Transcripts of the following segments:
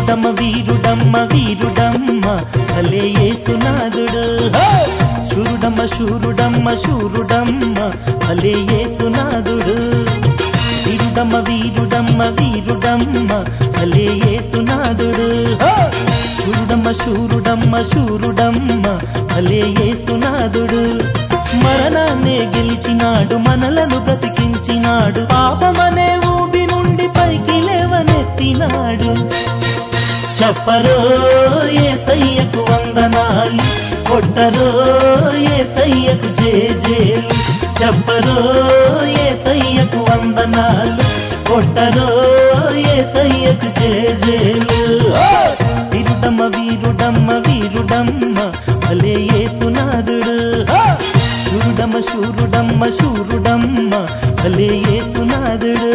వీరుడమ్మ వీరుడమ్మ వీరుడమ్మ భలే యేసునాథుడు హో! శూరుడమ్మ శూరుడమ్మ శూరుడమ్మ భలే యేసునాథుడు వీరుడమ్మ వీరుడమ్మ వీరుడమ్మ భలే యేసునాథుడు హో! శూరుడమ్మ శూరుడమ్మ శూరుడమ్మ భలే యేసునాథుడు మరణాన్నే గెలిచినాడు మనలను బ్రతికించినాడు పాపమనే ఊబి నుండి పైకి లేవనెత్తినాడు చెప్పరో ఏ సయ్యకు వందనాలు కొట్టరో ఏ సయ్యకు జేజేలు చెప్పరో ఏ సయ్యకు వందనాలు కొట్టరో ఏ సయ్యకు జేజేలు వీరుడమ్మ వీరుడమ్మ వీరుడమ్మ భలే ఏసునాథుడు శూరుడమ్మ శూరుడమ్మ శూరుడమ్మ భలే ఏసునాథుడు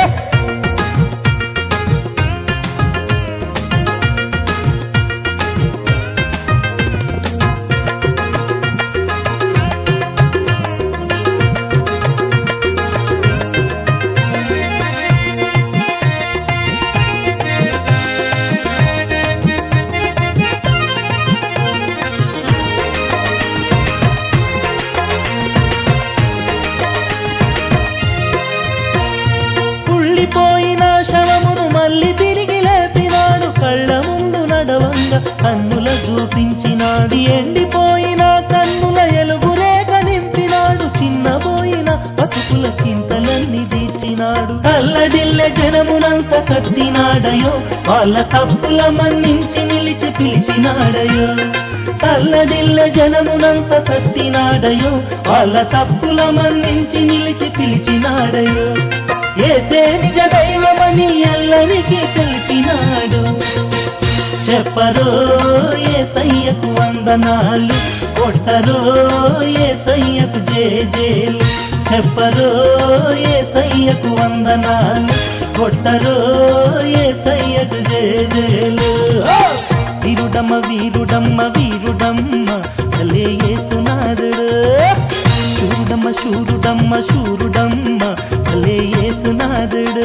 కుళ్ళిపోయిన శవమును మళ్ళీ తిరిగి లేపినాడు కళ్ళ ముందు నడవంగా కన్నుల చూపించినాడు ఎండిపోయిన కన్నుల ఎలుగురేగ నింపినాడు చిన్నపోయిన బతుకుల చింతలన్నీ తీర్చినాడు కల్లడిల్లె జనమునంత కట్టినాడయో వాళ్ళ తప్పుల మన్నించి నిలిచి పిలిచినాడయో కల్లడిల్లె జనమునంత కట్టినాడయో వాళ్ళ తప్పుల మన్నించి నిలిచి పిలిచినాడయో ఏసే నిజ దైవమని ఎల్లరికి తెలిపినాడు చెప్పరో ఏ సయ్యకు వందనాలు కొట్టరో ఏ సయ్యకు జేజేలు చెప్పరో ఏ సయ్యకు వందనాలు కొట్టరో ఏ సయ్యకు జేజేలు వీరుడమ్మ వీరుడమ్మ వీరుడమ్మ భలే ఏసునాథుడు శూరుడమ్మ శూరుడమ్మ శూరుడమ్మ భలే ఏసునాథుడు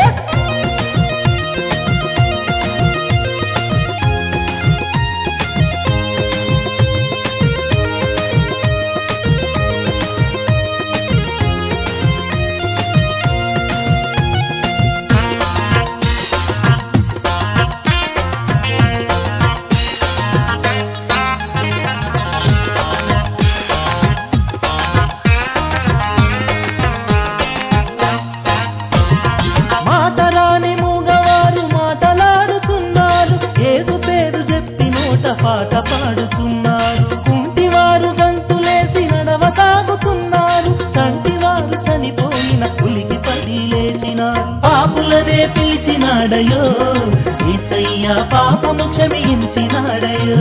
మాటరాని మూగవారు మాటలాడుతున్నారు ఏదు పేరు చెప్పి నోట పాట పాడుతున్నారు కుంటివారు గంతులేసి నడవ తాగుతున్నారు కంటివారు చనిపోయిన పులికి పడి లేచినారు పాపులనే పిలిచినాడయో ఈసయ్య పాపము క్షమించినాడయో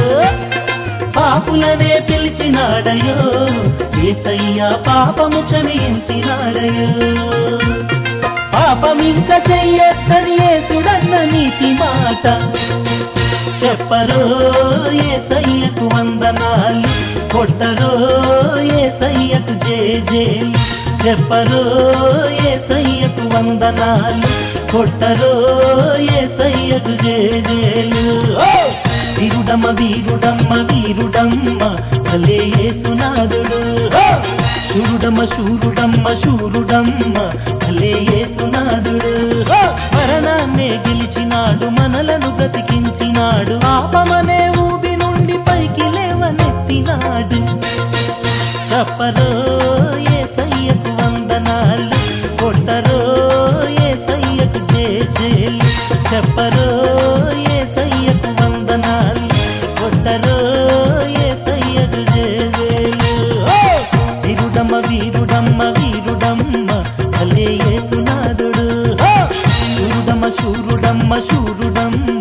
పాపులనే పిలిచినాడయో ఏసయ్య పాపము క్షమించినాడయో పాపమింక చెయ్యొద్దని ఏసుడన్న నీతి మాట చెప్పరో ఏ సయ్యకు వందనాలు కొట్టరో ఏ సయ్యకు జేజేలు చెప్పరో ఏ సయ్యకు వందనాలు కొట్టరో ఏ సయ్యకు జేజేలు ఓ! వీరుడమ్మ వీరుడమ్మ వీరుడమ్మ భలే ఏసునాథుడు ఓ! శూరుడమ్మ శూరుడమ్మ శూరుడమ్మ భలే ఏసునాథుడు ఓ! మరణాన్నే గెలిచినాడు మనలను బ్రతికించినాడు పాపమనే ఊబి నుండి పైకి లేవనెత్తినాడు చెప్పరో ఏ సయ్యకు వందనాలు కొట్టరో ఏ సయ్యకు జేజేలు చెప్పరో ఏ సయ్యకు వందనాలు కొట్టరో ఏ సయ్యకు జేజేలు ఓ! వీరుడమ్మ వీరుడమ్మ వీరుడమ్మ భలే ఏసునాథుడు ఓ! శూరుడమ్మ శూరుడమ్మ శూరుడమ్మ